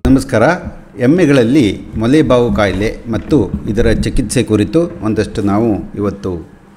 ನಮಸ್ಕಾರ ಎಮ್ಮೆಗಳಲ್ಲಿ ಮೊಲೆಬಾವು ಕಾಯಿಲೆ ಮತ್ತು ಇದರ ಚಿಕಿತ್ಸೆ ಕುರಿತು ಒಂದಷ್ಟು ನಾವು ಇವತ್ತು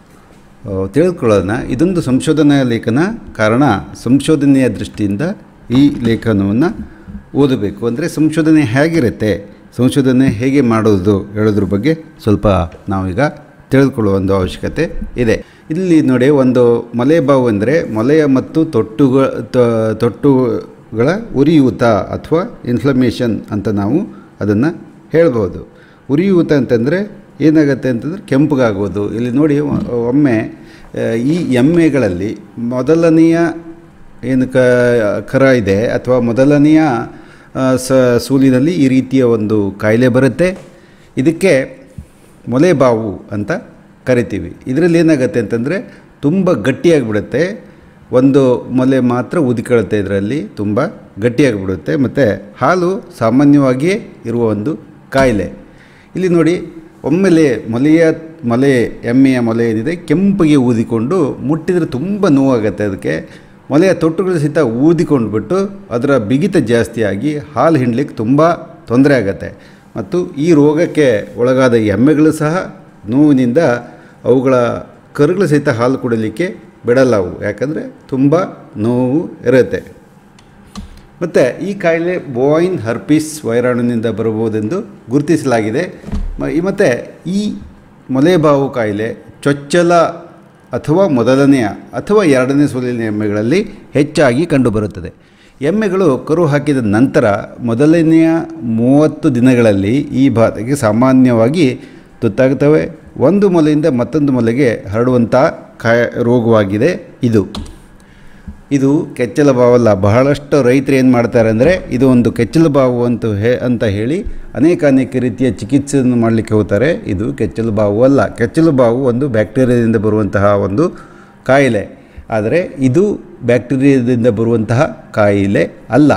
ಆ, ತಿಳಿದುಕೊಳ್ಳೋಣ ಇದೊಂದು ಸಂಶೋಧನಾ ಲೇಖನ ಕಾರಣ ಸಂಶೋಧನೆಯ ದೃಷ್ಟಿಯಿಂದ ಈ ಲೇಖನವನ್ನು ಓದಬೇಕು ಅಂದರೆ ಸಂಶೋಧನೆ ಹೇಗಿರುತ್ತೆ ಸಂಶೋಧನೆ ಹೇಗೆ ಮಾಡೋದು ಹೇಳೋದ್ರ ಬಗ್ಗೆ ಸ್ವಲ್ಪ ನಾವೀಗ ತಿಳಿದುಕೊಳ್ಳುವ ಒಂದು ಅವಶ್ಯಕತೆ ಇದೆ ಇಲ್ಲಿ ನೋಡಿ ಒಂದು ಮೊಲೆಬಾವು ಅಂದರೆ ಮೊಲೆಯ ಮತ್ತು ತೊಟ್ಟುಗಳ ತ- ತೊಟ್ಟುಗಳ ಉರಿಯೂತ ಅಥವಾ ಇನ್ಫ್ಲಮೇಷನ್ ಅಂತ ನಾವು ಅದನ್ನು ಹೇಳ್ಬೋದು ಉರಿಯೂತ ಅಂತಂದರೆ ಏನಾಗುತ್ತೆ ಅಂತಂದರೆ ಕೆಂಪಗಾಗೋದು ಇಲ್ಲಿ ನೋಡಿ ಒ- ಒಮ್ಮೆ ಆ, ಈ ಎಮ್ಮೆಗಳಲ್ಲಿ ಮೊದಲನೆಯ ಏನು ಕ ಕರ ಇದೆ ಅಥವಾ ಮೊದಲನೆಯ ಆ, ಸ ಸೂಲಿನಲ್ಲಿ ಈ ರೀತಿಯ ಒಂದು ಕಾಯಿಲೆ ಬರುತ್ತೆ ಇದಕ್ಕೆ ಮೊಲೆಬಾವು ಅಂತ ಕರಿತೀವಿ ಇದರಲ್ಲಿ ಏನಾಗುತ್ತೆ ಅಂತಂದರೆ ತುಂಬ ಗಟ್ಟಿಯಾಗಿಬಿಡುತ್ತೆ ಒಂದು ಮೊಲೆ ಮಾತ್ರ ಉದಿಕೊಳ್ಳುತ್ತೆ ಇದರಲ್ಲಿ ತುಂಬ ಗಟ್ಟಿಯಾಗಿಬಿಡುತ್ತೆ ಮತ್ತು ಹಾಲು ಸಾಮಾನ್ಯವಾಗಿಯೇ ಇರುವ ಒಂದು ಕಾಯಿಲೆ ಇಲ್ಲಿ ನೋಡಿ ಒಮ್ಮೆಲೆ ಮೊಲೆಯ ಮೊಲೆ ಎಮ್ಮೆಯ ಮೊಲೆ ಏನಿದೆ ಕೆಂಪಿಗೆ ಊದಿಕೊಂಡು ಮುಟ್ಟಿದರೆ ತುಂಬ ನೋವಾಗುತ್ತೆ ಅದಕ್ಕೆ ಮೊಲೆಯ ತೊಟ್ಟುಗಳು ಸಹಿತ ಊದಿಕೊಂಡ್ಬಿಟ್ಟು ಅದರ ಬಿಗಿತ ಜಾಸ್ತಿಯಾಗಿ ಹಾಲು ಹಿಂಡ್ಲಿಕ್ಕೆ ತುಂಬ ತೊಂದರೆ ಆಗುತ್ತೆ ಮತ್ತು ಈ ರೋಗಕ್ಕೆ ಒಳಗಾದ ಎಮ್ಮೆಗಳು ಸಹ ನೋವಿನಿಂದ ಅವುಗಳ ಕರುಗಳು ಸಹಿತ ಹಾಲು ಕುಡಿಲಿಕ್ಕೆ ಬಿಡಲ್ಲ ಅವು ಯಾಕಂದರೆ ತುಂಬ ನೋವು ಇರುತ್ತೆ ಮತ್ತು ಈ ಕಾಯಿಲೆ ಬೋಯಿನ್ ಹರ್ಪಿಸ್ ವೈರಾಣುವಿನಿಂದ ಬರಬಹುದೆಂದು ಗುರುತಿಸಲಾಗಿದೆ ಮ- ಈ ಮತ್ತು ಈ ಮೊಲೆಬಾವು ಕಾಯಿಲೆ ಚೊಚ್ಚಲ ಅಥವಾ ಮೊದಲನೆಯ ಅಥವಾ ಎರಡನೇ ಸೋಲಿನ ಎಮ್ಮೆಗಳಲ್ಲಿ ಹೆಚ್ಚಾಗಿ ಕಂಡುಬರುತ್ತದೆ ಎಮ್ಮೆಗಳು ಕರು ಹಾಕಿದ ನಂತರ ಮೊದಲನೆಯ ಮೂವತ್ತು ದಿನಗಳಲ್ಲಿ ಈ ಬಾಧೆಗೆ ಸಾಮಾನ್ಯವಾಗಿ ತುತ್ತಾಗುತ್ತವೆ ಒಂದು ಮೊಲೆಯಿಂದ ಮತ್ತೊಂದು ಮೊಲೆಗೆ ಹರಡುವಂಥ ಕಾಯ ರೋಗವಾಗಿದೆ ಇದು ಇದು ಕೆಚ್ಚಲ ಬಾವಲ್ಲ ಬಹಳಷ್ಟು ರೈತರು ಏನು ಮಾಡ್ತಾರೆ ಅಂದರೆ ಇದು ಒಂದು ಕೆಚ್ಚಲ ಬಾವು ಅಂತ ಹೇ ಅಂತ ಹೇಳಿ ಅನೇಕ ಅನೇಕ ರೀತಿಯ ಚಿಕಿತ್ಸೆಯನ್ನು ಮಾಡಲಿಕ್ಕೆ ಹೋಗ್ತಾರೆ ಇದು ಕೆಚ್ಚಲು ಬಾವು ಅಲ್ಲ ಕೆಚ್ಚಲು ಬಾವು ಒಂದು ಬ್ಯಾಕ್ಟೀರಿಯಾದಿಂದ ಬರುವಂತಹ ಒಂದು ಕಾಯಿಲೆ ಆದರೆ ಇದು ಬ್ಯಾಕ್ಟೀರಿಯಾದಿಂದ ಬರುವಂತಹ ಕಾಯಿಲೆ ಅಲ್ಲ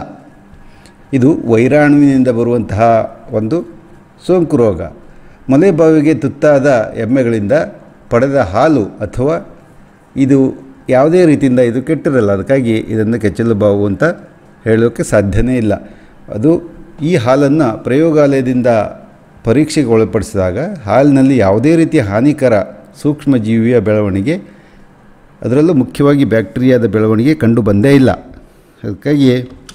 ಇದು ವೈರಾಣುವಿನಿಂದ ಬರುವಂತಹ ಒಂದು ಸೋಂಕು ರೋಗ ಮೊಲೆಬಾವಿಗೆ ತುತ್ತಾದ ಎಮ್ಮೆಗಳಿಂದ ಪಡೆದ ಹಾಲು ಅಥವಾ ಇದು ಯಾವುದೇ ರೀತಿಯಿಂದ ಇದು ಕೆಟ್ಟಿರಲ್ಲ ಅದಕ್ಕಾಗಿ ಇದನ್ನು ಕೆಚ್ಚಲು ಬಾವು ಅಂತ ಹೇಳೋಕ್ಕೆ ಸಾಧ್ಯನೇ ಇಲ್ಲ ಅದು ಈ ಹಾಲನ್ನು ಪ್ರಯೋಗಾಲಯದಿಂದ ಪರೀಕ್ಷೆಗೆ ಒಳಪಡಿಸಿದಾಗ ಹಾಲಿನಲ್ಲಿ ಯಾವುದೇ ರೀತಿಯ ಹಾನಿಕರ ಸೂಕ್ಷ್ಮಜೀವಿಯ ಬೆಳವಣಿಗೆ ಅದರಲ್ಲೂ ಮುಖ್ಯವಾಗಿ ಬ್ಯಾಕ್ಟೀರಿಯಾದ ಬೆಳವಣಿಗೆ ಕಂಡು ಬಂದೇ ಇಲ್ಲ ಅದಕ್ಕಾಗಿ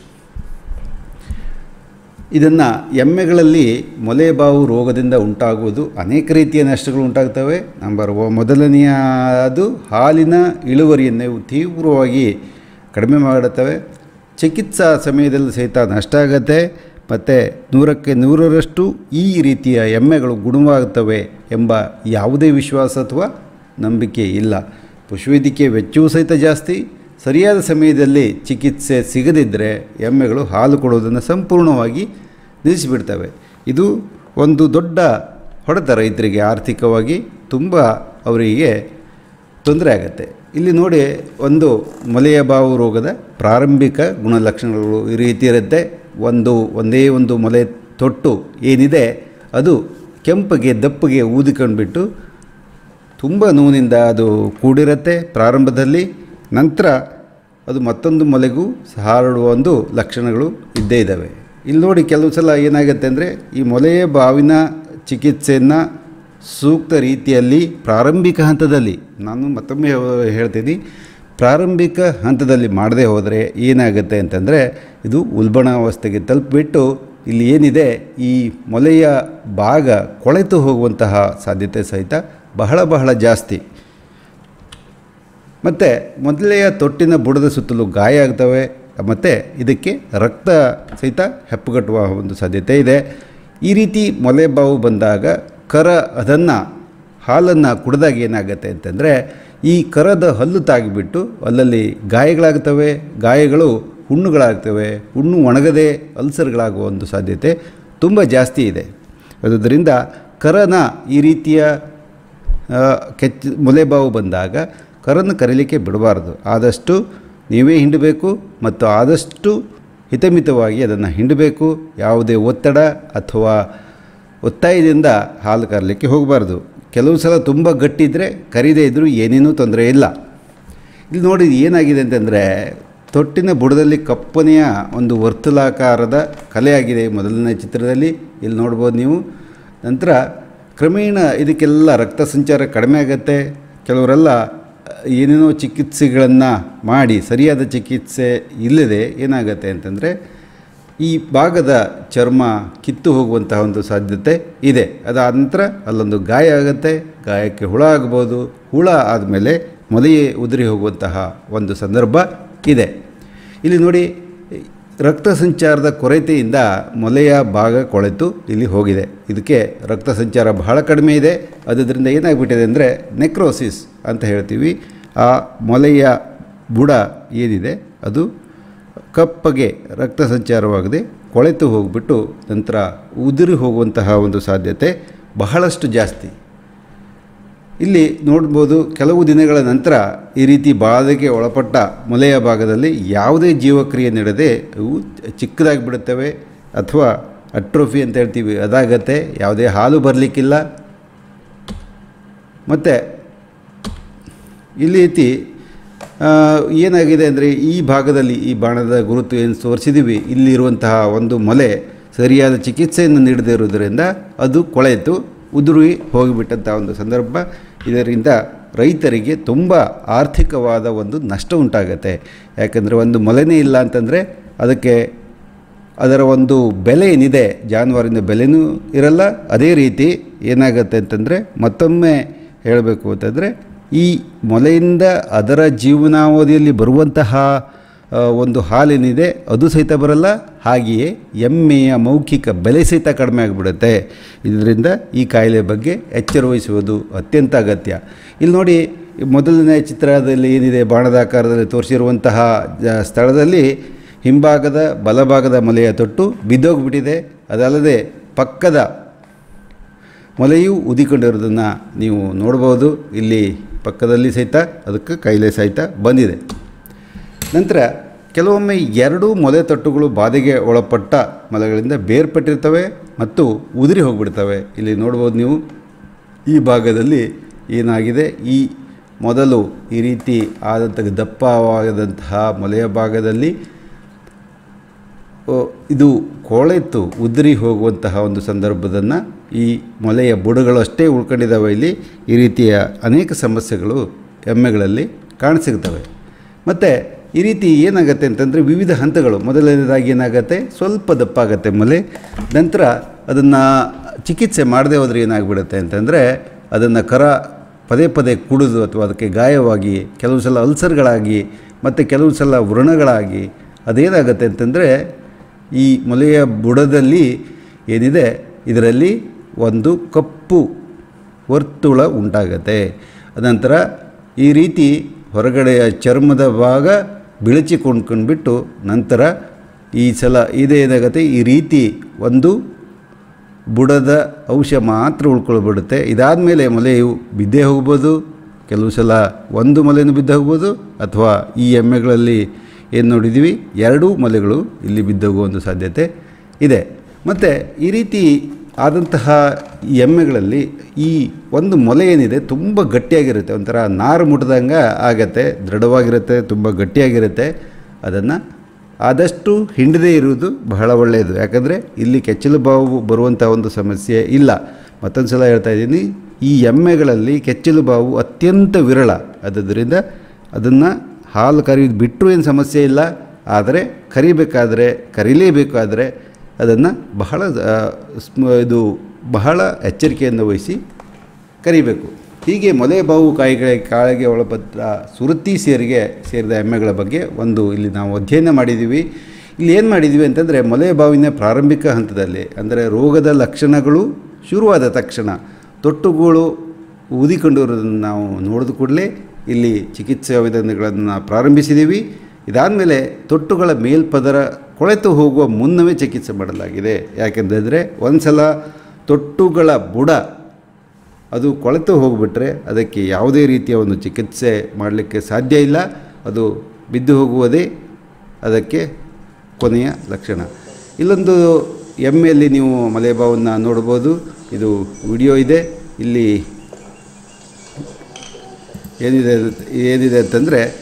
ಇದನ್ನು ಎಮ್ಮೆಗಳಲ್ಲಿ ಮೊಲೆಬಾವು ರೋಗದಿಂದ ಉಂಟಾಗುವುದು ಅನೇಕ ರೀತಿಯ ನಷ್ಟಗಳು ಉಂಟಾಗ್ತವೆ ನಂಬರ್ ಒ ಮೊದಲನೆಯದು ಹಾಲಿನ ಇಳುವರಿಯನ್ನು ಇವು ತೀವ್ರವಾಗಿ ಕಡಿಮೆ ಮಾಡುತ್ತವೆ ಚಿಕಿತ್ಸಾ ಸಮಯದಲ್ಲಿ ಸಹಿತ ನಷ್ಟ ಆಗುತ್ತೆ ಮತ್ತು ನೂರಕ್ಕೆ ನೂರರಷ್ಟು ಈ ರೀತಿಯ ಎಮ್ಮೆಗಳು ಗುಣವಾಗುತ್ತವೆ ಎಂಬ ಯಾವುದೇ ವಿಶ್ವಾಸ ಅಥವಾ ನಂಬಿಕೆ ಇಲ್ಲ ಪಶುವೈದ್ಯಕೀಯ ವೆಚ್ಚವೂ ಸಹಿತ ಜಾಸ್ತಿ ಸರಿಯಾದ ಸಮಯದಲ್ಲಿ ಚಿಕಿತ್ಸೆ ಸಿಗದಿದ್ದರೆ ಎಮ್ಮೆಗಳು ಹಾಲು ಕೊಡುವುದನ್ನು ಸಂಪೂರ್ಣವಾಗಿ ನಿಲ್ಲಿಸಿಬಿಡ್ತವೆ ಇದು ಒಂದು ದೊಡ್ಡ ಹೊಡೆತ ರೈತರಿಗೆ ಆರ್ಥಿಕವಾಗಿ ತುಂಬ ಅವರಿಗೆ ತೊಂದರೆ ಆಗುತ್ತೆ ಇಲ್ಲಿ ನೋಡಿ ಒಂದು ಮೊಲೆಯ ಬಾವು ರೋಗದ ಪ್ರಾರಂಭಿಕ ಗುಣಲಕ್ಷಣಗಳು ಈ ರೀತಿ ಇರುತ್ತೆ ಒಂದು ಒಂದೇ ಒಂದು ಮೊಲೆ ತೊಟ್ಟು ಏನಿದೆ ಅದು ಕೆಂಪಗೆ ದಪ್ಪಗೆ ಊದಿಕೊಂಡ್ಬಿಟ್ಟು ತುಂಬ ನೋವಿನಿಂದ ಅದು ಕೂಡಿರುತ್ತೆ ಪ್ರಾರಂಭದಲ್ಲಿ ನಂತರ ಅದು ಮತ್ತೊಂದು ಮೊಲೆಗೂ ಹರಡುವ ಒಂದು ಲಕ್ಷಣಗಳು ಇದ್ದೇ ಇದ್ದಾವೆ ಇಲ್ಲಿ ನೋಡಿ ಕೆಲವು ಸಲ ಏನಾಗುತ್ತೆ ಅಂದರೆ ಈ ಮೊಲೆಯ ಬಾವಿನ ಚಿಕಿತ್ಸೆಯನ್ನು ಸೂಕ್ತ ರೀತಿಯಲ್ಲಿ ಪ್ರಾರಂಭಿಕ ಹಂತದಲ್ಲಿ ನಾನು ಮತ್ತೊಮ್ಮೆ ಹೇ- ಹೇಳ್ತೀನಿ ಪ್ರಾರಂಭಿಕ ಹಂತದಲ್ಲಿ ಮಾಡದೆ ಹೋದರೆ ಏನಾಗುತ್ತೆ ಅಂತಂದರೆ ಇದು ಉಲ್ಬಣಾವಸ್ಥೆಗೆ ತಲುಪಿಬಿಟ್ಟು ಇಲ್ಲಿ ಏನಿದೆ ಈ ಮೊಲೆಯ ಭಾಗ ಕೊಳೆತು ಹೋಗುವಂತಹ ಸಾಧ್ಯತೆ ಸಹಿತ ಬಹಳ ಬಹಳ ಜಾಸ್ತಿ ಮತ್ತು ಮೊದಲೆಯ ತೊಟ್ಟಿನ ಬುಡದ ಸುತ್ತಲೂ ಗಾಯ ಆಗ್ತವೆ ಮತ್ತು ಇದಕ್ಕೆ ರಕ್ತ ಸಹಿತ ಹೆಪ್ಪುಗಟ್ಟುವ ಒಂದು ಸಾಧ್ಯತೆ ಇದೆ ಈ ರೀತಿ ಮೊಲೆ ಬಾವು ಬಂದಾಗ ಕರ ಅದನ್ನು ಹಾಲನ್ನು ಕುಡಿದಾಗ ಏನಾಗುತ್ತೆ ಅಂತಂದರೆ ಈ ಕರದ ಹಲ್ಲು ತಾಗಿಬಿಟ್ಟು ಅಲ್ಲಲ್ಲಿ ಗಾಯಗಳಾಗ್ತವೆ ಗಾಯಗಳು ಹುಣ್ಣುಗಳಾಗ್ತವೆ ಹುಣ್ಣು ಒಣಗದೆ ಅಲ್ಸರ್ಗಳಾಗುವ ಒಂದು ಸಾಧ್ಯತೆ ತುಂಬ ಜಾಸ್ತಿ ಇದೆ ಆದುದರಿಂದ ಕರನ ಈ ರೀತಿಯ ಆ, ಕೆಚ್ಚ ಮೊಲೆಬಾವು ಬಂದಾಗ ಕರನ್ನು ಕರೀಲಿಕ್ಕೆ ಬಿಡಬಾರ್ದು ಆದಷ್ಟು ನೀವೇ ಹಿಂಡಬೇಕು ಮತ್ತು ಆದಷ್ಟು ಹಿತಮಿತವಾಗಿ ಅದನ್ನು ಹಿಂಡಬೇಕು ಯಾವುದೇ ಒತ್ತಡ ಅಥವಾ ಒತ್ತಾಯದಿಂದ ಹಾಲು ಕರಲಿಕ್ಕೆ ಹೋಗಬಾರ್ದು ಕೆಲವು ಸಲ ತುಂಬ ಗಟ್ಟಿದ್ದರೆ ಕರೀದೇ ಇದ್ದರೂ ಏನೇನೂ ತೊಂದರೆ ಇಲ್ಲ ಇಲ್ಲಿ ನೋಡಿ ಏನಾಗಿದೆ ಅಂತಂದರೆ ತೊಟ್ಟಿನ ಬುಡದಲ್ಲಿ ಕಪ್ಪನೆಯ ಒಂದು ವರ್ತುಲಾಕಾರದ ಕಲೆಯಾಗಿದೆ ಮೊದಲನೇ ಚಿತ್ರದಲ್ಲಿ ಇಲ್ಲಿ ನೋಡ್ಬೋದು ನೀವು ನಂತರ ಕ್ರಮೇಣ ಇದಕ್ಕೆಲ್ಲ ರಕ್ತ ಸಂಚಾರ ಕಡಿಮೆ ಆಗುತ್ತೆ ಕೆಲವರೆಲ್ಲ ಏನೇನೋ ಚಿಕಿತ್ಸೆಗಳನ್ನು ಮಾಡಿ ಸರಿಯಾದ ಚಿಕಿತ್ಸೆ ಇಲ್ಲದೆ ಏನಾಗುತ್ತೆ ಅಂತಂದರೆ ಈ ಭಾಗದ ಚರ್ಮ ಕಿತ್ತು ಹೋಗುವಂತಹ ಒಂದು ಸಾಧ್ಯತೆ ಇದೆ ಅದಾದ ನಂತರ ಅಲ್ಲೊಂದು ಗಾಯ ಆಗುತ್ತೆ ಗಾಯಕ್ಕೆ ಹುಳ ಆಗ್ಬೋದು ಹುಳ ಆದಮೇಲೆ ಮೊಲೆಯೇ ಉದುರಿ ಹೋಗುವಂತಹ ಒಂದು ಸಂದರ್ಭ ಇದೆ ಇಲ್ಲಿ ನೋಡಿ ರಕ್ತ ಸಂಚಾರದ ಕೊರತೆಯಿಂದ ಮೊಲೆಯ ಭಾಗ ಕೊಳೆತು ಇಲ್ಲಿ ಹೋಗಿದೆ ಇದಕ್ಕೆ ರಕ್ತ ಸಂಚಾರ ಬಹಳ ಕಡಿಮೆ ಇದೆ ಅದರಿಂದ ಏನಾಗ್ಬಿಟ್ಟಿದೆ ಅಂದರೆ ನೆಕ್ರೋಸಿಸ್ ಅಂತ ಹೇಳ್ತೀವಿ ಆ ಮೊಲೆಯ ಬುಡ ಏನಿದೆ ಅದು ಕಪ್ಪಗೆ ರಕ್ತ ಸಂಚಾರವಾಗದೆ ಕೊಳೆತು ಹೋಗಿಬಿಟ್ಟು ನಂತರ ಉದುರಿ ಹೋಗುವಂತಹ ಒಂದು ಸಾಧ್ಯತೆ ಬಹಳಷ್ಟು ಜಾಸ್ತಿ ಇಲ್ಲಿ ನೋಡ್ಬೋದು ಕೆಲವು ದಿನಗಳ ನಂತರ ಈ ರೀತಿ ಬಾಧೆಗೆ ಒಳಪಟ್ಟ ಮೊಲೆಯ ಭಾಗದಲ್ಲಿ ಯಾವುದೇ ಜೀವಕ್ರಿಯೆ ನಡೆದೇ ಅವು ಚಿಕ್ಕದಾಗಿ ಬಿಡುತ್ತವೆ ಅಥವಾ ಅಟ್ರೋಫಿ ಅಂತ ಹೇಳ್ತೀವಿ ಅದಾಗತ್ತೆ ಯಾವುದೇ ಹಾಲು ಬರಲಿಕ್ಕಿಲ್ಲ ಮತ್ತು ಇಲ್ಲಿ ರೀತಿ ಆ, ಏನಾಗಿದೆ ಅಂದರೆ ಈ ಭಾಗದಲ್ಲಿ ಈ ಬಾಣದ ಗುರುತು ಏನು ತೋರಿಸಿದ್ದೀವಿ ಇಲ್ಲಿರುವಂತಹ ಒಂದು ಮೊಲೆ ಸರಿಯಾದ ಚಿಕಿತ್ಸೆಯನ್ನು ನೀಡದೇ ಇರುವುದರಿಂದ ಅದು ಕೊಳೆತು ಉದುರಿ ಹೋಗಿಬಿಟ್ಟಂಥ ಒಂದು ಸಂದರ್ಭ ಇದರಿಂದ ರೈತರಿಗೆ ತುಂಬ ಆರ್ಥಿಕವಾದ ಒಂದು ನಷ್ಟ ಉಂಟಾಗತ್ತೆ ಯಾಕಂದರೆ ಒಂದು ಮೊಲೆನೇ ಇಲ್ಲ ಅಂತಂದರೆ ಅದಕ್ಕೆ ಅದರ ಒಂದು ಬೆಲೆ ಏನಿದೆ ಜಾನುವಾರಿನ ಬೆಲೆನೂ ಇರಲ್ಲ ಅದೇ ರೀತಿ ಏನಾಗುತ್ತೆ ಅಂತಂದರೆ ಮತ್ತೊಮ್ಮೆ ಹೇಳಬೇಕು ಅಂತಂದರೆ ಈ ಮೊಲೆಯಿಂದ ಅದರ ಜೀವನಾವಧಿಯಲ್ಲಿ ಬರುವಂತಹ ಆ, ಒಂದು ಹಾಲೇನಿದೆ ಅದು ಸಹಿತ ಬರಲ್ಲ ಹಾಗೆಯೇ ಎಮ್ಮೆಯ ಮೌಖಿಕ ಬೆಲೆ ಸಹಿತ ಕಡಿಮೆ ಆಗಿಬಿಡುತ್ತೆ ಇದರಿಂದ ಈ ಕಾಯಿಲೆ ಬಗ್ಗೆ ಎಚ್ಚರ ವಹಿಸುವುದು ಅತ್ಯಂತ ಅಗತ್ಯ ಇಲ್ಲಿ ನೋಡಿ ಈ ಮೊದಲನೇ ಚಿತ್ರದಲ್ಲಿ ಏನಿದೆ ಬಾಣದ ಆಕಾರದಲ್ಲಿ ತೋರಿಸಿರುವಂತಹ ಜ- ಸ್ಥಳದಲ್ಲಿ ಹಿಂಭಾಗದ ಬಲಭಾಗದ ಮೊಲೆಯ ತೊಟ್ಟು ಬಿದ್ದೋಗ್ಬಿಟ್ಟಿದೆ ಅದಲ್ಲದೆ ಪಕ್ಕದ ಮೊಲೆಯು ಉದಿಕೊಂಡಿರೋದನ್ನು ನೀವು ನೋಡ್ಬೋದು ಇಲ್ಲಿ ಪಕ್ಕದಲ್ಲಿ ಸಹಿತ ಅದಕ್ಕೆ ಕಾಯಿಲೆ ಸಹಿತ ಬಂದಿದೆ ನಂತರ ಕೆಲವೊಮ್ಮೆ ಎರಡೂ ಮೊಲೆ ತೊಟ್ಟುಗಳು ಬಾಧೆಗೆ ಒಳಪಟ್ಟ ಮೊಲೆಗಳಿಂದ ಬೇರ್ಪಟ್ಟಿರ್ತವೆ ಮತ್ತು ಉದುರಿ ಹೋಗಿಬಿಡ್ತವೆ ಇಲ್ಲಿ ನೋಡ್ಬೋದು ನೀವು ಈ ಭಾಗದಲ್ಲಿ ಏನಾಗಿದೆ ಈ ಮೊದಲು ಈ ರೀತಿ ಆದಂಥ ದಪ್ಪವಾದಂತಹ ಮೊಲೆಯ ಭಾಗದಲ್ಲಿ ಓ, ಇದು ಕೊಳೆತು ಉದುರಿ ಹೋಗುವಂತಹ ಒಂದು ಸಂದರ್ಭದನ್ನು ಈ ಮೊಲೆಯ ಬುಡಗಳು ಅಷ್ಟೇ ಉಳ್ಕೊಂಡಿದ್ದಾವೆ ಇಲ್ಲಿ ಈ ರೀತಿಯ ಅನೇಕ ಸಮಸ್ಯೆಗಳು ಎಮ್ಮೆಗಳಲ್ಲಿ ಕಾಣಸಿಗ್ತವೆ ಮತ್ತು ಈ ರೀತಿ ಏನಾಗುತ್ತೆ ಅಂತಂದರೆ ವಿವಿಧ ಹಂತಗಳು ಮೊದಲನೇದಾಗಿ ಏನಾಗುತ್ತೆ ಸ್ವಲ್ಪ ದಪ್ಪ ಆಗುತ್ತೆ ಮೊಲೆ ನಂತರ ಅದನ್ನು ಚಿಕಿತ್ಸೆ ಮಾಡದೆ ಹೋದರೆ ಏನಾಗ್ಬಿಡುತ್ತೆ ಅಂತಂದರೆ ಅದನ್ನು ಕರ ಪದೇ ಪದೇ ಕುಡಿದು ಅಥವಾ ಅದಕ್ಕೆ ಗಾಯವಾಗಿ ಕೆಲವು ಸಲ ಅಲ್ಸರ್ಗಳಾಗಿ ಮತ್ತು ಕೆಲವು ಸಲ ವ್ರಣಗಳಾಗಿ ಅದೇನಾಗುತ್ತೆ ಅಂತಂದರೆ ಈ ಮೊಲೆಯ ಬುಡದಲ್ಲಿ ಏನಿದೆ ಇದರಲ್ಲಿ ಒಂದು ಕಪ್ಪು ವರ್ತುಳ ಉಂಟಾಗತ್ತೆ ಅನಂತರ ಈ ರೀತಿ ಹೊರಗಡೆಯ ಚರ್ಮದ ಭಾಗ ಬಿಳಿಚಿಕೊಂಡ್ಕೊಂಡ್ಬಿಟ್ಟು ನಂತರ ಈ ಸಲ ಇದೇನಾಗುತ್ತೆ ಈ ರೀತಿ ಒಂದು ಬುಡದ ಅಂಶ ಮಾತ್ರ ಉಳ್ಕೊಳ್ಬಿಡುತ್ತೆ ಇದಾದಮೇಲೆ ಮೊಲೆಯು ಬಿದ್ದೇ ಹೋಗ್ಬೋದು ಕೆಲವು ಸಲ ಒಂದು ಮೊಲೆನೂ ಬಿದ್ದು ಹೋಗ್ಬೋದು ಅಥವಾ ಈ ಎಮ್ಮೆಗಳಲ್ಲಿ ಏನು ನೋಡಿದ್ದೀವಿ ಎರಡೂ ಮೊಲೆಗಳು ಇಲ್ಲಿ ಬಿದ್ದೋಗುವ ಒಂದು ಸಾಧ್ಯತೆ ಇದೆ ಮತ್ತು ಈ ರೀತಿ ಆದಂತಹ ಈ ಎಮ್ಮೆಗಳಲ್ಲಿ ಈ ಒಂದು ಮೊಲೆ ಏನಿದೆ ತುಂಬ ಗಟ್ಟಿಯಾಗಿರುತ್ತೆ ಒಂಥರ ನಾರು ಮುಟ್ದಂಗೆ ಆಗತ್ತೆ ದೃಢವಾಗಿರುತ್ತೆ ತುಂಬ ಗಟ್ಟಿಯಾಗಿರುತ್ತೆ ಅದನ್ನು ಆದಷ್ಟು ಹಿಂಡದೇ ಇರುವುದು ಬಹಳ ಒಳ್ಳೆಯದು ಯಾಕಂದರೆ ಇಲ್ಲಿ ಕೆಚ್ಚಲು ಬಾವು ಬರುವಂಥ ಒಂದು ಸಮಸ್ಯೆ ಇಲ್ಲ ಮತ್ತೊಂದು ಸಲ ಹೇಳ್ತಾ ಇದ್ದೀನಿ ಈ ಎಮ್ಮೆಗಳಲ್ಲಿ ಕೆಚ್ಚಲು ಬಾವು ಅತ್ಯಂತ ವಿರಳ ಆದ್ದರಿಂದ ಅದನ್ನು ಹಾಲು ಕರೆಯೋದು ಬಿಟ್ಟರೂ ಏನು ಸಮಸ್ಯೆ ಇಲ್ಲ ಆದರೆ ಕರಿಬೇಕಾದ್ರೆ ಕರೀಲೇಬೇಕಾದರೆ ಅದನ್ನು ಬಹಳ ಆ, ಸ್ಮ- ಇದು ಬಹಳ ಎಚ್ಚರಿಕೆಯನ್ನು ವಹಿಸಿ ಕರಿಬೇಕು ಹೀಗೆ ಮೊಲೆ ಬಾವು ಕಾಯಿಗಳ ಕಾಳಿಗೆ ಒಳಪಟ್ಟ ಸುರುತಿ ಸೇರಿಗೆ ಸೇರಿದ ಎಮ್ಮೆಗಳ ಬಗ್ಗೆ ಒಂದು ಇಲ್ಲಿ ನಾವು ಅಧ್ಯಯನ ಮಾಡಿದ್ದೀವಿ ಇಲ್ಲಿ ಏನು ಮಾಡಿದ್ದೀವಿ ಅಂತಂದರೆ ಮೊಲೆ ಬಾವಿನ ಪ್ರಾರಂಭಿಕ ಹಂತದಲ್ಲಿ ಅಂದರೆ ರೋಗದ ಲಕ್ಷಣಗಳು ಶುರುವಾದ ತಕ್ಷಣ ತೊಟ್ಟುಗಳು ಊದಿಕೊಂಡಿರೋದನ್ನು ನಾವು ನೋಡಿದ ಕೂಡಲೇ ಇಲ್ಲಿ ಚಿಕಿತ್ಸಾ ವಿಧಾನಗಳನ್ನು ಪ್ರಾರಂಭಿಸಿದ್ದೀವಿ ಇದಾದಮೇಲೆ ತೊಟ್ಟುಗಳ ಮೇಲ್ಪದರ ಕೊಳೆತು ಹೋಗುವ ಮುನ್ನವೇ ಚಿಕಿತ್ಸೆ ಮಾಡಲಾಗಿದೆ ಯಾಕೆಂತಂದರೆ ಒಂದು ಸಲ ತೊಟ್ಟುಗಳ ಬುಡ ಅದು ಕೊಳೆತು ಹೋಗಿಬಿಟ್ರೆ ಅದಕ್ಕೆ ಯಾವುದೇ ರೀತಿಯ ಒಂದು ಚಿಕಿತ್ಸೆ ಮಾಡಲಿಕ್ಕೆ ಸಾಧ್ಯ ಇಲ್ಲ ಅದು ಬಿದ್ದು ಹೋಗುವುದೇ ಅದಕ್ಕೆ ಕೊನೆಯ ಲಕ್ಷಣ ಇಲ್ಲೊಂದು ಎಮ್ಮೆಯಲ್ಲಿ ನೀವು ಮಲೆಬಾವನ್ನು ನೋಡ್ಬೋದು ಇದು ವಿಡಿಯೋ ಇದೆ ಇಲ್ಲಿ ಏನಿದೆ ಏನಿದೆ ಅಂತಂದರೆ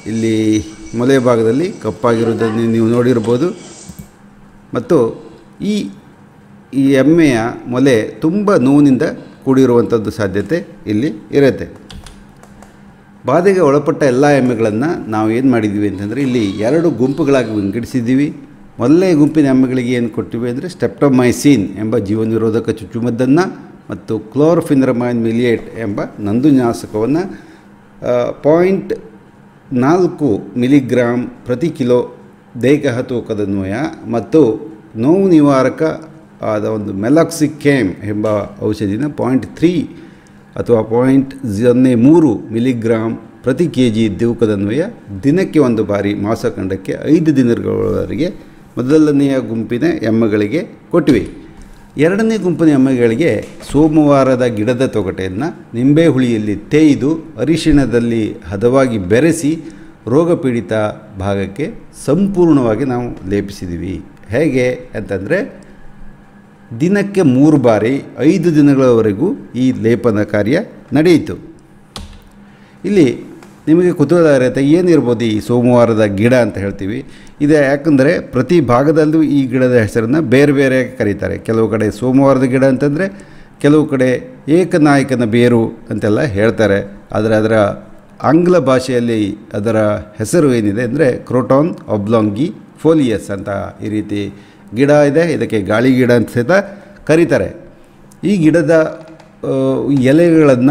ಇಲ್ಲಿ ಮೊಲೆ ಭಾಗದಲ್ಲಿ ಕಪ್ಪಾಗಿರೋದನ್ನು ನೀವು ನೋಡಿರ್ಬೋದು ಮತ್ತು ಈ ಈ ಎಮ್ಮೆಯ ಮೊಲೆ ತುಂಬ ನೋವಿನಿಂದ ಕೂಡಿರುವಂಥದ್ದು ಸಾಧ್ಯತೆ ಇಲ್ಲಿ ಇರುತ್ತೆ ಬಾಧೆಗೆ ಒಳಪಟ್ಟ ಎಲ್ಲ ಎಮ್ಮೆಗಳನ್ನು ನಾವು ಏನು ಮಾಡಿದ್ದೀವಿ ಅಂತಂದರೆ ಇಲ್ಲಿ ಎರಡು ಗುಂಪುಗಳಾಗಿ ವಿಂಗಡಿಸಿದ್ದೀವಿ ಮೊದಲನೇ ಗುಂಪಿನ ಎಮ್ಮೆಗಳಿಗೆ ಏನು ಕೊಟ್ಟಿವಿ ಅಂದರೆ ಸ್ಟೆಪ್ಟೊಮೈಸಿನ್ ಎಂಬ ಜೀವನಿರೋಧಕ ಚುಚ್ಚುಮದ್ದನ್ನು ಮತ್ತು ಕ್ಲೋರ್ಫಿನರಮೈನ್ ಮಿಲಿಯೇಟ್ ಎಂಬ ನಂದುನಾಶಕವನ್ನು ಪಾಯಿಂಟ್ ನಾಲ್ಕು ಮಿಲಿಗ್ರಾಮ್ ಪ್ರತಿ ಕಿಲೋ ದೇಹ ತೂಕದನ್ವಯ ಮತ್ತು ನೋವು ನಿವಾರಕ ಆದ ಒಂದು ಮೆಲಾಕ್ಸಿಕೇಮ್ ಎಂಬ ಔಷಧಿನ ಪಾಯಿಂಟ್ ತ್ರೀ ಅಥವಾ ಪಾಯಿಂಟ್ ಸೊನ್ನೆ ಮೂರು ಮಿಲಿಗ್ರಾಮ್ ಪ್ರತಿ ಕೆ ಜಿ ತೂಕದನ್ವಯ ದಿನಕ್ಕೆ ಒಂದು ಬಾರಿ ಮಾಸಖಂಡಕ್ಕೆ ಐದು ದಿನಗಳವರೆಗೆ ಮೊದಲನೆಯ ಗುಂಪಿನ ಎಮ್ಮೆಗಳಿಗೆ ಕೊಟ್ಟಿವೆ ಎರಡನೇ ಗುಂಪಿನ ಎಮ್ಮೆಗಳಿಗೆ ಸೋಮವಾರದ ಗಿಡದ ತೊಗಟೆಯನ್ನು ನಿಂಬೆ ಹುಳಿಯಲ್ಲಿ ತೇಯ್ದು ಅರಿಶಿಣದಲ್ಲಿ ಹದವಾಗಿ ಬೆರೆಸಿ ರೋಗಪೀಡಿತ ಭಾಗಕ್ಕೆ ಸಂಪೂರ್ಣವಾಗಿ ನಾವು ಲೇಪಿಸಿದ್ದೀವಿ ಹೇಗೆ ಅಂತಂದರೆ ದಿನಕ್ಕೆ ಮೂರು ಬಾರಿ ಐದು ದಿನಗಳವರೆಗೂ ಈ ಲೇಪನ ಕಾರ್ಯ ನಡೆಯಿತು ಇಲ್ಲಿ ನಿಮಗೆ ಕುತೂಹಲ ಇರುತ್ತೆ ಏನಿರ್ಬೋದು ಈ ಸೋಮವಾರದ ಗಿಡ ಅಂತ ಹೇಳ್ತೀವಿ ಇದು ಯಾಕಂದರೆ ಪ್ರತಿ ಭಾಗದಲ್ಲೂ ಈ ಗಿಡದ ಹೆಸರನ್ನು ಬೇರೆ ಬೇರೆ ಕರೀತಾರೆ ಕೆಲವು ಕಡೆ ಸೋಮವಾರದ ಗಿಡ ಅಂತಂದರೆ ಕೆಲವು ಕಡೆ ಏಕನಾಯಕನ ಬೇರು ಅಂತೆಲ್ಲ ಹೇಳ್ತಾರೆ ಆದರೆ ಅದರ ಆಂಗ್ಲ ಭಾಷೆಯಲ್ಲಿ ಅದರ ಹೆಸರು ಏನಿದೆ ಅಂದರೆ ಕ್ರೋಟಾನ್ ಒಬ್ಲಾಂಗಿ ಫೋಲಿಯಸ್ ಅಂತ ಈ ರೀತಿ ಗಿಡ ಇದೆ ಇದಕ್ಕೆ ಗಾಳಿ ಗಿಡ ಅಂತ ಸಹಿತ ಕರೀತಾರೆ ಈ ಗಿಡದ ಎಲೆಗಳನ್ನು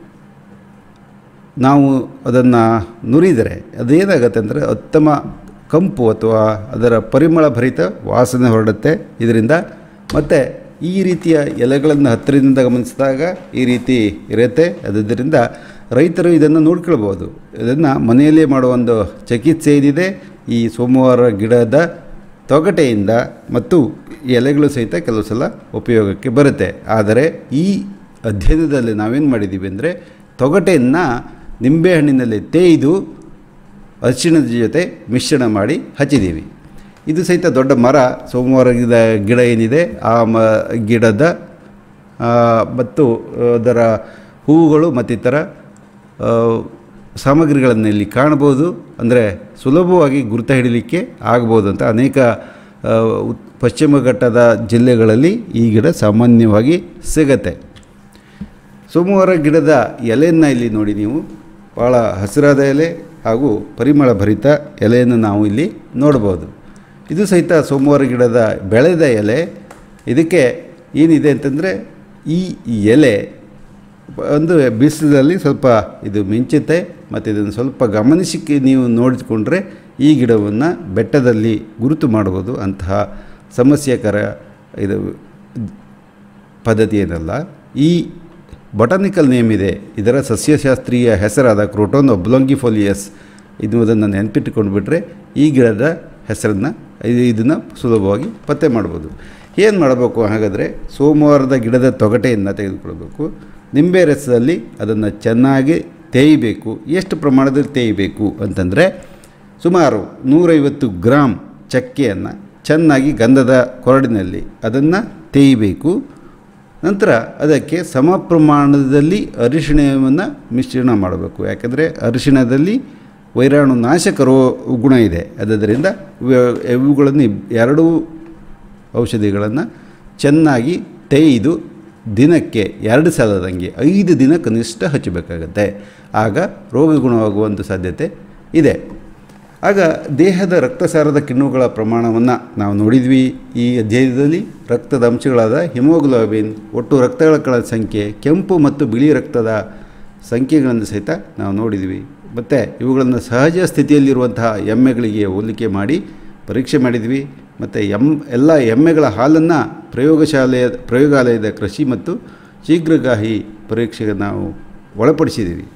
ನಾವು ಅದನ್ನು ನುರಿದರೆ ಅದೇನಾಗುತ್ತೆ ಅಂದರೆ ಉತ್ತಮ ಕಂಪು ಅಥವಾ ಅದರ ಪರಿಮಳ ಭರಿತ ವಾಸನೆ ಹೊರಡುತ್ತೆ ಇದರಿಂದ ಮತ್ತು ಈ ರೀತಿಯ ಎಲೆಗಳನ್ನು ಹತ್ತಿರದಿಂದ ಗಮನಿಸಿದಾಗ ಈ ರೀತಿ ಇರುತ್ತೆ ಅದರಿಂದ ರೈತರು ಇದನ್ನು ನೋಡ್ಕೊಳ್ಬೋದು ಇದನ್ನು ಮನೆಯಲ್ಲೇ ಮಾಡುವ ಒಂದು ಚಿಕಿತ್ಸೆ ಏನಿದೆ ಈ ಸೋಮವಾರ ಗಿಡದ ತೊಗಟೆಯಿಂದ ಮತ್ತು ಎಲೆಗಳು ಸಹಿತ ಕೆಲವು ಸಲ ಉಪಯೋಗಕ್ಕೆ ಬರುತ್ತೆ ಆದರೆ ಈ ಅಧ್ಯಯನದಲ್ಲಿ ನಾವೇನು ಮಾಡಿದ್ದೀವಿ ಅಂದರೆ ತೊಗಟೆಯನ್ನು ನಿಂಬೆಹಣ್ಣಿನಲ್ಲಿ ತೇಯ್ದು ಅರಿಶಿಣದ ಜೊತೆ ಮಿಶ್ರಣ ಮಾಡಿ ಹಚ್ಚಿದ್ದೀವಿ ಇದು ಸಹಿತ ದೊಡ್ಡ ಮರ ಸೋಮವಾರ ಗಿಡ ಗಿಡ ಏನಿದೆ ಆ ಮ ಗಿಡದ ಮತ್ತು ಅದರ ಹೂವುಗಳು ಮತ್ತಿತರ ಸಾಮಗ್ರಿಗಳನ್ನು ಇಲ್ಲಿ ಕಾಣ್ಬೋದು ಅಂದರೆ ಸುಲಭವಾಗಿ ಗುರುತ ಹಿಡಿಲಿಕ್ಕೆ ಆಗ್ಬೋದು ಅಂತ ಅನೇಕ ಪಶ್ಚಿಮ ಘಟ್ಟದ ಜಿಲ್ಲೆಗಳಲ್ಲಿ ಈ ಗಿಡ ಸಾಮಾನ್ಯವಾಗಿ ಸಿಗತ್ತೆ ಸೋಮವಾರ ಗಿಡದ ಎಲೆಯನ್ನು ಇಲ್ಲಿ ನೋಡಿ ನೀವು ಭಾಳ ಹಸಿರಾದ ಎಲೆ ಹಾಗೂ ಪರಿಮಳ ಭರಿತ ಎಲೆಯನ್ನು ನಾವು ಇಲ್ಲಿ ನೋಡ್ಬೋದು ಇದು ಸಹಿತ ಸೋಮವಾರ ಗಿಡದ ಬೆಳೆದ ಎಲೆ ಇದಕ್ಕೆ ಏನಿದೆ ಅಂತಂದರೆ ಈ ಎಲೆ ಒಂದು ಬಿಸಿಲಲ್ಲಿ ಸ್ವಲ್ಪ ಇದು ಮಿಂಚುತ್ತೆ ಮತ್ತು ಇದನ್ನು ಸ್ವಲ್ಪ ಗಮನಿಸಿ ನೀವು ನೋಡಿಕೊಂಡ್ರೆ ಈ ಗಿಡವನ್ನು ಬೆಟ್ಟದಲ್ಲಿ ಗುರುತು ಮಾಡ್ಬೋದು ಅಂತಹ ಸಮಸ್ಯೆಕರ ಇದು ಪದ್ಧತಿ ಏನಲ್ಲ ಈ ಬೊಟಾನಿಕಲ್ ನೇಮ್ ಇದೆ ಇದರ ಸಸ್ಯಶಾಸ್ತ್ರೀಯ ಹೆಸರಾದ ಕ್ರೋಟೋನ್ ಒಬ್ಲೊಂಗಿಫೋಲಿಯಸ್ ಇದನ್ನು ನೆನಪಿಟ್ಟುಕೊಂಡು ಬಿಟ್ಟರೆ ಈ ಗಿಡದ ಹೆಸರನ್ನು ಇದು ಇದನ್ನು ಸುಲಭವಾಗಿ ಪತ್ತೆ ಮಾಡ್ಬೋದು ಏನು ಮಾಡಬೇಕು ಹಾಗಾದರೆ ಸೋಮವಾರದ ಗಿಡದ ತೊಗಟೆಯನ್ನು ತೆಗೆದುಕೊಳ್ಬೇಕು ನಿಂಬೆ ರಸದಲ್ಲಿ ಅದನ್ನು ಚೆನ್ನಾಗಿ ತೇಯಬೇಕು ಎಷ್ಟು ಪ್ರಮಾಣದಲ್ಲಿ ತೇಯಬೇಕು ಅಂತಂದರೆ ಸುಮಾರು ನೂರೈವತ್ತು ಗ್ರಾಮ್ ಚಕ್ಕೆಯನ್ನು ಚೆನ್ನಾಗಿ ಗಂಧದ ಕೊರಡಿನಲ್ಲಿ ಅದನ್ನು ತೇಯಬೇಕು ನಂತರ ಅದಕ್ಕೆ ಸಮ ಪ್ರಮಾಣದಲ್ಲಿ ಅರಿಶಿಣವನ್ನು ಮಿಶ್ರಣ ಮಾಡಬೇಕು ಯಾಕಂದರೆ ಅರಿಶಿಣದಲ್ಲಿ ವೈರಾಣು ನಾಶಕ ರೋ ಗುಣ ಇದೆ ಅದರಿಂದ ಇವುಗಳನ್ನು ಎರಡೂ ಔಷಧಿಗಳನ್ನು ಚೆನ್ನಾಗಿ ತೇಯ್ದು ದಿನಕ್ಕೆ ಎರಡು ಸಲದಂಗೆ ಐದು ದಿನ ಕನಿಷ್ಠ ಹಚ್ಚಬೇಕಾಗತ್ತೆ ಆಗ ರೋಗ ಗುಣವಾಗುವಂಥ ಸಾಧ್ಯತೆ ಇದೆ ಆಗ ದೇಹದ ರಕ್ತಸಾರದ ಕಿಣ್ವಗಳ ಪ್ರಮಾಣವನ್ನು ನಾವು ನೋಡಿದ್ವಿ ಈ ಅಧ್ಯಯನದಲ್ಲಿ ರಕ್ತದ ಅಂಶಗಳಾದ ಹಿಮೋಗ್ಲೋಬಿನ್ ಒಟ್ಟು ರಕ್ತಗಳ ಸಂಖ್ಯೆ ಕೆಂಪು ಮತ್ತು ಬಿಳಿ ರಕ್ತದ ಸಂಖ್ಯೆಗಳನ್ನು ಸಹಿತ ನಾವು ನೋಡಿದ್ವಿ ಮತ್ತು ಇವುಗಳನ್ನು ಸಹಜ ಸ್ಥಿತಿಯಲ್ಲಿರುವಂತಹ ಎಮ್ಮೆಗಳಿಗೆ ಹೋಲಿಕೆ ಮಾಡಿ ಪರೀಕ್ಷೆ ಮಾಡಿದ್ವಿ ಮತ್ತು ಎಮ್ ಎಲ್ಲ ಎಮ್ಮೆಗಳ ಹಾಲನ್ನು ಪ್ರಯೋಗಶಾಲೆಯ ಪ್ರಯೋಗಾಲಯದ ಕೃಷಿ ಮತ್ತು ಶೀಘ್ರಗಾಹಿ ಪರೀಕ್ಷೆಗೆ ನಾವು ಒಳಪಡಿಸಿದ್ದೀವಿ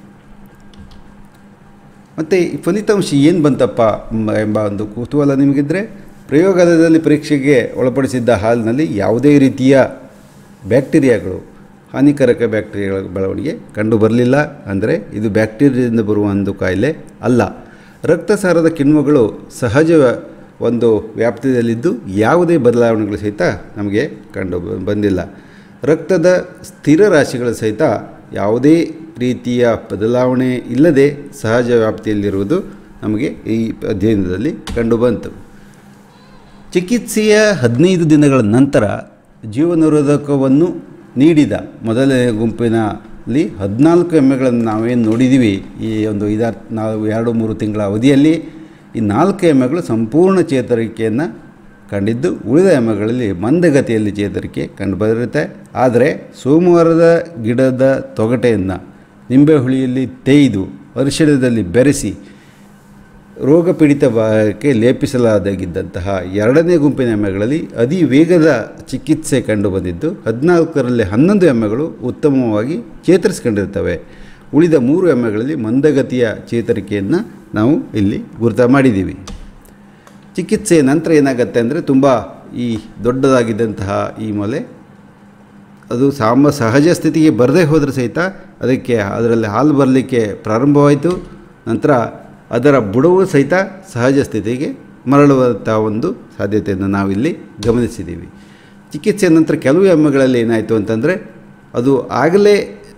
ಮತ್ತು ಈ ಫಲಿತಾಂಶ ಏನು ಬಂತಪ್ಪ ಎಂಬ ಒಂದು ಕುತೂಹಲ ನಿಮಗಿದ್ದರೆ ಪ್ರಯೋಗಾಲಯದಲ್ಲಿ ಪರೀಕ್ಷೆಗೆ ಒಳಪಡಿಸಿದ್ದ ಹಾಲಿನಲ್ಲಿ ಯಾವುದೇ ರೀತಿಯ ಬ್ಯಾಕ್ಟೀರಿಯಾಗಳು ಹಾನಿಕಾರಕ ಬ್ಯಾಕ್ಟೀರಿಯಾಗಳ ಬೆಳವಣಿಗೆ ಕಂಡು ಬರಲಿಲ್ಲ ಅಂದರೆ ಇದು ಬ್ಯಾಕ್ಟೀರಿಯಾದಿಂದ ಬರುವ ಒಂದು ಕಾಯಿಲೆ ಅಲ್ಲ ರಕ್ತಸಾರದ ಕಿಣ್ವಗಳು ಸಹಜ ಒಂದು ವ್ಯಾಪ್ತಿಯಲ್ಲಿದ್ದು ಯಾವುದೇ ಬದಲಾವಣೆಗಳು ಸಹಿತ ನಮಗೆ ಕಂಡು ಬಂದಿಲ್ಲ ರಕ್ತದ ಸ್ಥಿರ ರಾಶಿಗಳ ಸಹಿತ ಯಾವುದೇ ರೀತಿಯ ಬದಲಾವಣೆ ಇಲ್ಲದೆ ಸಹಜ ವ್ಯಾಪ್ತಿಯಲ್ಲಿರುವುದು ನಮಗೆ ಈ ಅಧ್ಯಯನದಲ್ಲಿ ಕಂಡುಬಂತು ಚಿಕಿತ್ಸೆಯ ಹದಿನೈದು ದಿನಗಳ ನಂತರ ಜೀವನಿರೋಧಕವನ್ನು ನೀಡಿದ ಮೊದಲನೇ ಗುಂಪಿನಲ್ಲಿ ಹದಿನಾಲ್ಕು ಎಮ್ಮೆಗಳನ್ನು ನಾವೇನು ನೋಡಿದ್ದೀವಿ ಈ ಒಂದು ಐದಾರು ನಾವು ಎರಡು ಮೂರು ತಿಂಗಳ ಅವಧಿಯಲ್ಲಿ ಈ ನಾಲ್ಕು ಎಮ್ಮೆಗಳು ಸಂಪೂರ್ಣ ಚೇತರಿಕೆಯನ್ನು ಕಂಡಿದ್ದು ಉಳಿದ ಎಮ್ಮೆಗಳಲ್ಲಿ ಮಂದಗತಿಯಲ್ಲಿ ಚೇತರಿಕೆ ಕಂಡುಬರುತ್ತೆ ಆದರೆ ಸೋಮವಾರದ ಗಿಡದ ತೊಗಟೆಯನ್ನು ನಿಂಬೆ ಹುಳಿಯಲ್ಲಿ ತೇಯ್ದು ಅರಿಶಿಣದಲ್ಲಿ ಬೆರೆಸಿ ರೋಗ ಪೀಡಿತ ಭಾಗಕ್ಕೆ ಲೇಪಿಸಲಾದಾಗಿದ್ದಂತಹ ಎರಡನೇ ಗುಂಪಿನ ಎಮ್ಮೆಗಳಲ್ಲಿ ಅತಿ ವೇಗದ ಚಿಕಿತ್ಸೆ ಕಂಡುಬಂದಿದ್ದು ಹದಿನಾಲ್ಕರಲ್ಲಿ ಹನ್ನೊಂದು ಎಮ್ಮೆಗಳು ಉತ್ತಮವಾಗಿ ಚೇತರಿಸ್ಕೊಂಡಿರ್ತವೆ ಉಳಿದ ಮೂರು ಎಮ್ಮೆಗಳಲ್ಲಿ ಮಂದಗತಿಯ ಚೇತರಿಕೆಯನ್ನು ನಾವು ಇಲ್ಲಿ ಗುರುತ ಮಾಡಿದ್ದೀವಿ ಚಿಕಿತ್ಸೆಯ ನಂತರ ಏನಾಗುತ್ತೆ ಅಂದರೆ ತುಂಬ ಈ ದೊಡ್ಡದಾಗಿದ್ದಂತಹ ಈ ಮೊಲೆ ಅದು ಸಾಮ ಸಹಜ ಸ್ಥಿತಿಗೆ ಬರದೇ ಹೋದರೆ ಸಹಿತ ಅದಕ್ಕೆ ಅದರಲ್ಲಿ ಹಾಲು ಬರಲಿಕ್ಕೆ ಪ್ರಾರಂಭವಾಯಿತು ನಂತರ ಅದರ ಬುಡವು ಸಹಿತ ಸಹಜ ಸ್ಥಿತಿಗೆ ಮರಳುವಂಥ ಒಂದು ಸಾಧ್ಯತೆಯನ್ನು ನಾವಿಲ್ಲಿ ಗಮನಿಸಿದ್ದೀವಿ ಚಿಕಿತ್ಸೆಯ ನಂತರ ಕೆಲವು ಎಮ್ಮೆಗಳಲ್ಲಿ ಏನಾಯಿತು ಅಂತಂದರೆ ಅದು ಆಗಲೇ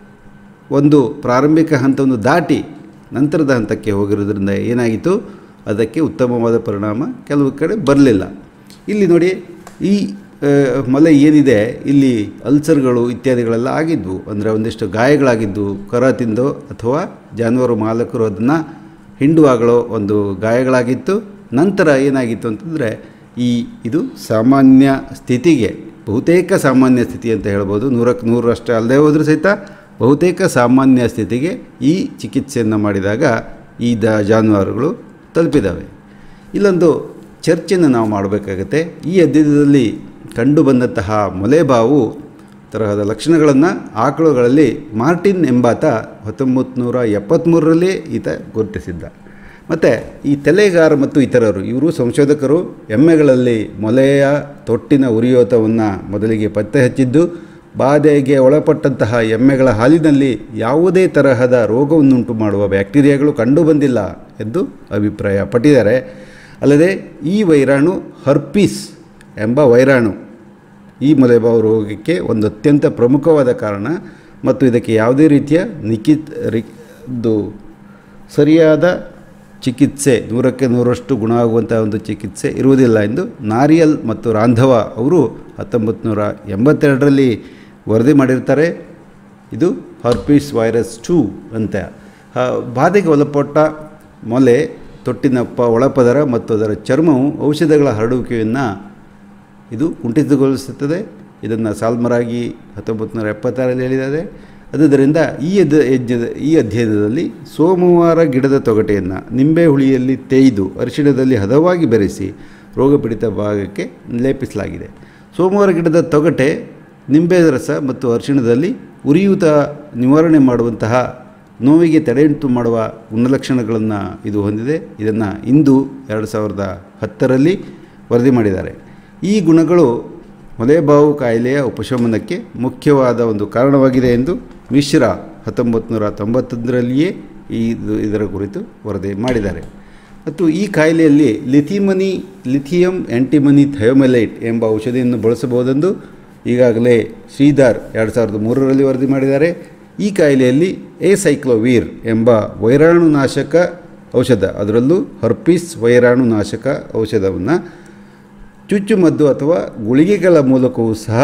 ಒಂದು ಪ್ರಾರಂಭಿಕ ಹಂತವನ್ನು ದಾಟಿ ನಂತರದ ಹಂತಕ್ಕೆ ಹೋಗಿರೋದ್ರಿಂದ ಏನಾಗಿತ್ತು ಅದಕ್ಕೆ ಉತ್ತಮವಾದ ಪರಿಣಾಮ ಕೆಲವು ಕಡೆ ಬರಲಿಲ್ಲ ಇಲ್ಲಿ ನೋಡಿ ಈ ಆ, ಮೊಲೆ ಏನಿದೆ ಇಲ್ಲಿ ಅಲ್ಸರ್ಗಳು ಇತ್ಯಾದಿಗಳೆಲ್ಲ ಆಗಿದ್ವು ಅಂದರೆ ಒಂದಿಷ್ಟು ಗಾಯಗಳಾಗಿದ್ವು ಕರ ತಿಂದೋ ಅಥವಾ ಜಾನುವಾರು ಮಾಲಕರು ಅದನ್ನು ಹಿಂಡುವಾಗಲೋ ಒಂದು ಗಾಯಗಳಾಗಿತ್ತು ನಂತರ ಏನಾಗಿತ್ತು ಅಂತಂದರೆ ಈ ಇದು ಸಾಮಾನ್ಯ ಸ್ಥಿತಿಗೆ ಬಹುತೇಕ ಸಾಮಾನ್ಯ ಸ್ಥಿತಿ ಅಂತ ಹೇಳ್ಬೋದು ನೂರಕ್ಕೆ ನೂರರಷ್ಟೇ ಅಲ್ಲದೆ ಹೋದರೂ ಸಹಿತ ಬಹುತೇಕ ಸಾಮಾನ್ಯ ಸ್ಥಿತಿಗೆ ಈ ಚಿಕಿತ್ಸೆಯನ್ನು ಮಾಡಿದಾಗ ಈ ದ ಜಾನುವಾರುಗಳು ತಲುಪಿದ್ದಾವೆ ಇಲ್ಲೊಂದು ಚರ್ಚೆಯನ್ನು ನಾವು ಮಾಡಬೇಕಾಗತ್ತೆ ಈ ಅಧ್ಯಯನದಲ್ಲಿ ಕಂಡುಬಂದಂತಹ ಮೊಲೆಬಾವು ತರಹದ ಲಕ್ಷಣಗಳನ್ನು ಆಕಳುಗಳಲ್ಲಿ ಮಾರ್ಟಿನ್ ಎಂಬಾತ ಹತ್ತೊಂಬತ್ತು ನೂರ ಎಪ್ಪತ್ತ್ಮೂರರಲ್ಲಿ ಈತ ಗುರುತಿಸಿದ್ದ ಮತ್ತು ಈ ತಲೆಗಾರ ಮತ್ತು ಇತರರು ಇವರು ಸಂಶೋಧಕರು ಎಮ್ಮೆಗಳಲ್ಲಿ ಮೊಲೆಯ ತೊಟ್ಟಿನ ಉರಿಯೋತವನ್ನು ಮೊದಲಿಗೆ ಪತ್ತೆ ಹಚ್ಚಿದ್ದು ಬಾಧೆಗೆ ಒಳಪಟ್ಟಂತಹ ಎಮ್ಮೆಗಳ ಹಾಲಿನಲ್ಲಿ ಯಾವುದೇ ತರಹದ ರೋಗವನ್ನುಂಟು ಮಾಡುವ ಬ್ಯಾಕ್ಟೀರಿಯಾಗಳು ಕಂಡುಬಂದಿಲ್ಲ ಎಂದು ಅಭಿಪ್ರಾಯ ಪಟ್ಟಿದ್ದಾರೆ ಅಲ್ಲದೆ ಈ ವೈರಾಣು ಹರ್ಪೀಸ್ ಎಂಬ ವೈರಾಣು ಈ ಮೊಲೆಬಾವು ರೋಗಕ್ಕೆ ಒಂದು ಅತ್ಯಂತ ಪ್ರಮುಖವಾದ ಕಾರಣ ಮತ್ತು ಇದಕ್ಕೆ ಯಾವುದೇ ರೀತಿಯ ನಿಖಿತ್ ರಿ ಇದು ಸರಿಯಾದ ಚಿಕಿತ್ಸೆ ನೂರಕ್ಕೆ ನೂರಷ್ಟು ಗುಣ ಆಗುವಂಥ ಒಂದು ಚಿಕಿತ್ಸೆ ಇರುವುದಿಲ್ಲ ಎಂದು ನಾರಿಯಲ್ ಮತ್ತು ರಾಂಧವ ಅವರು ಹತ್ತೊಂಬತ್ತು ನೂರ ಎಂಬತ್ತೆರಡರಲ್ಲಿ ವರದಿ ಮಾಡಿರ್ತಾರೆ ಇದು ಹರ್ಪೀಸ್ ವೈರಸ್ ಟೂ ಅಂತ ಆ, ಬಾಧೆಗೆ ಒಳಪಟ್ಟ ಮೊಲೆ ತೊಟ್ಟಿನ ಪ ಒಳಪದರ ಮತ್ತು ಅದರ ಚರ್ಮವು ಔಷಧಗಳ ಹರಡುವಿಕೆಯನ್ನು ಇದು ಕುಂಠಿತಗೊಳಿಸುತ್ತದೆ ಇದನ್ನು ಸಾಲ್ಮರಾಗಿ ಹತ್ತೊಂಬತ್ತು ನೂರ ಎಪ್ಪತ್ತಾರಲ್ಲಿ ಹೇಳಿದ್ದಾರೆ ಅದುದರಿಂದ ಈ ಅದ ಯಜ್ಞದ ಈ ಅಧ್ಯಯನದಲ್ಲಿ ಸೋಮವಾರ ಗಿಡದ ತೊಗಟೆಯನ್ನು ನಿಂಬೆ ಹುಳಿಯಲ್ಲಿ ತೇಯ್ದು ಅರಿಶಿಣದಲ್ಲಿ ಹದವಾಗಿ ಬೆರೆಸಿ ರೋಗಪೀಡಿತ ಭಾಗಕ್ಕೆ ಲೇಪಿಸಲಾಗಿದೆ ಸೋಮವಾರ ಗಿಡದ ತೊಗಟೆ ನಿಂಬೆ ರಸ ಮತ್ತು ಅರಿಶಿಣದಲ್ಲಿ ಉರಿಯೂತ ನಿವಾರಣೆ ಮಾಡುವಂತಹ ನೋವಿಗೆ ತಡೆಯುಂಟು ಮಾಡುವ ಗುಣಲಕ್ಷಣಗಳನ್ನು ಇದು ಹೊಂದಿದೆ ಇದನ್ನು ಇಂದು ಎರಡು ಸಾವಿರದ ಹತ್ತರಲ್ಲಿ ವರದಿ ಮಾಡಿದ್ದಾರೆ ಈ ಗುಣಗಳು ಮೊಲೆಬಾವು ಕಾಯಿಲೆಯ ಉಪಶಮನಕ್ಕೆ ಮುಖ್ಯವಾದ ಒಂದು ಕಾರಣವಾಗಿದೆ ಎಂದು ಮಿಶ್ರಾ ಹತ್ತೊಂಬತ್ತು ನೂರ ತೊಂಬತ್ತೊಂದರಲ್ಲಿಯೇ ಈ ಇದು ಇದರ ಕುರಿತು ವರದಿ ಮಾಡಿದ್ದಾರೆ ಮತ್ತು ಈ ಕಾಯಿಲೆಯಲ್ಲಿ ಲಿಥಿಮನಿ ಲಿಥಿಯಂ ಆ್ಯಂಟಿಮನಿ ಥಯೋಮೆಲೈಟ್ ಎಂಬ ಔಷಧಿಯನ್ನು ಬಳಸಬಹುದೆಂದು ಈಗಾಗಲೇ ಶ್ರೀಧರ್ ಎರಡು ಸಾವಿರದ ಮೂರರಲ್ಲಿ ವರದಿ ಮಾಡಿದ್ದಾರೆ ಈ ಕಾಯಿಲೆಯಲ್ಲಿ ಎಸೈಕ್ಲೋವೀರ್ ಎಂಬ ವೈರಾಣುನಾಶಕ ಔಷಧ ಅದರಲ್ಲೂ ಹರ್ಪೀಸ್ ವೈರಾಣುನಾಶಕ ಔಷಧವನ್ನು ಚುಚ್ಚುಮದ್ದು ಅಥವಾ ಗುಳಿಗೆಗಳ ಮೂಲಕವೂ ಸಹ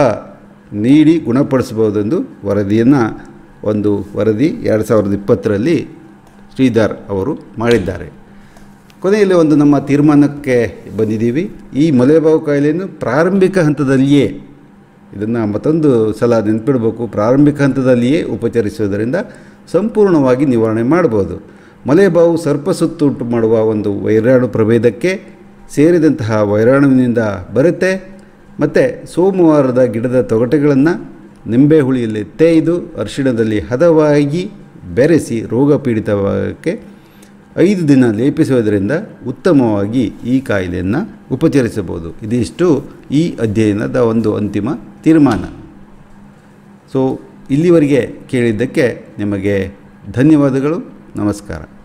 ನೀಡಿ ಗುಣಪಡಿಸಬಹುದೆಂದು ವರದಿಯನ್ನು ಒಂದು ವರದಿ ಎರಡು ಸಾವಿರದ ಇಪ್ಪತ್ತರಲ್ಲಿ ಶ್ರೀಧರ್ ಅವರು ಮಾಡಿದ್ದಾರೆ ಕೊನೆಯಲ್ಲಿ ಒಂದು ನಮ್ಮ ತೀರ್ಮಾನಕ್ಕೆ ಬಂದಿದ್ದೀವಿ ಈ ಮೊಲೆಬಾವು ಕಾಯಿಲೆಯನ್ನು ಪ್ರಾರಂಭಿಕ ಹಂತದಲ್ಲಿಯೇ ಇದನ್ನು ಮತ್ತೊಂದು ಸಲ ನೆನ್ಪಿಡಬೇಕು ಪ್ರಾರಂಭಿಕ ಹಂತದಲ್ಲಿಯೇ ಉಪಚರಿಸುವುದರಿಂದ ಸಂಪೂರ್ಣವಾಗಿ ನಿವಾರಣೆ ಮಾಡ್ಬೋದು ಮಲೆಬಾವು ಸರ್ಪಸುತ್ತು ಉಂಟು ಮಾಡುವ ಒಂದು ವೈರಾಣು ಪ್ರಭೇದಕ್ಕೆ ಸೇರಿದಂತಹ ವೈರಾಣುವಿನಿಂದ ಬರುತ್ತೆ ಮತ್ತು ಸೋಮವಾರದ ಗಿಡದ ತೊಗಟೆಗಳನ್ನು ನಿಂಬೆ ಹುಳಿಯಲ್ಲಿ ತೇಯ್ದು ಅರಿಶಿಣದಲ್ಲಿ ಹದವಾಗಿ ಬೆರೆಸಿ ರೋಗ ಪೀಡಿತ ಭಾಗಕ್ಕೆ ಐದು ದಿನ ಲೇಪಿಸುವುದರಿಂದ ಉತ್ತಮವಾಗಿ ಈ ಕಾಯಿಲೆಯನ್ನು ಉಪಚರಿಸಬಹುದು ಇದಿಷ್ಟು ಈ ಅಧ್ಯಯನದ ಒಂದು ಅಂತಿಮ ತೀರ್ಮಾನ ಸೊ ಇಲ್ಲಿವರೆಗೆ ಕೇಳಿದ್ದಕ್ಕೆ ನಿಮಗೆ ಧನ್ಯವಾದಗಳು ನಮಸ್ಕಾರ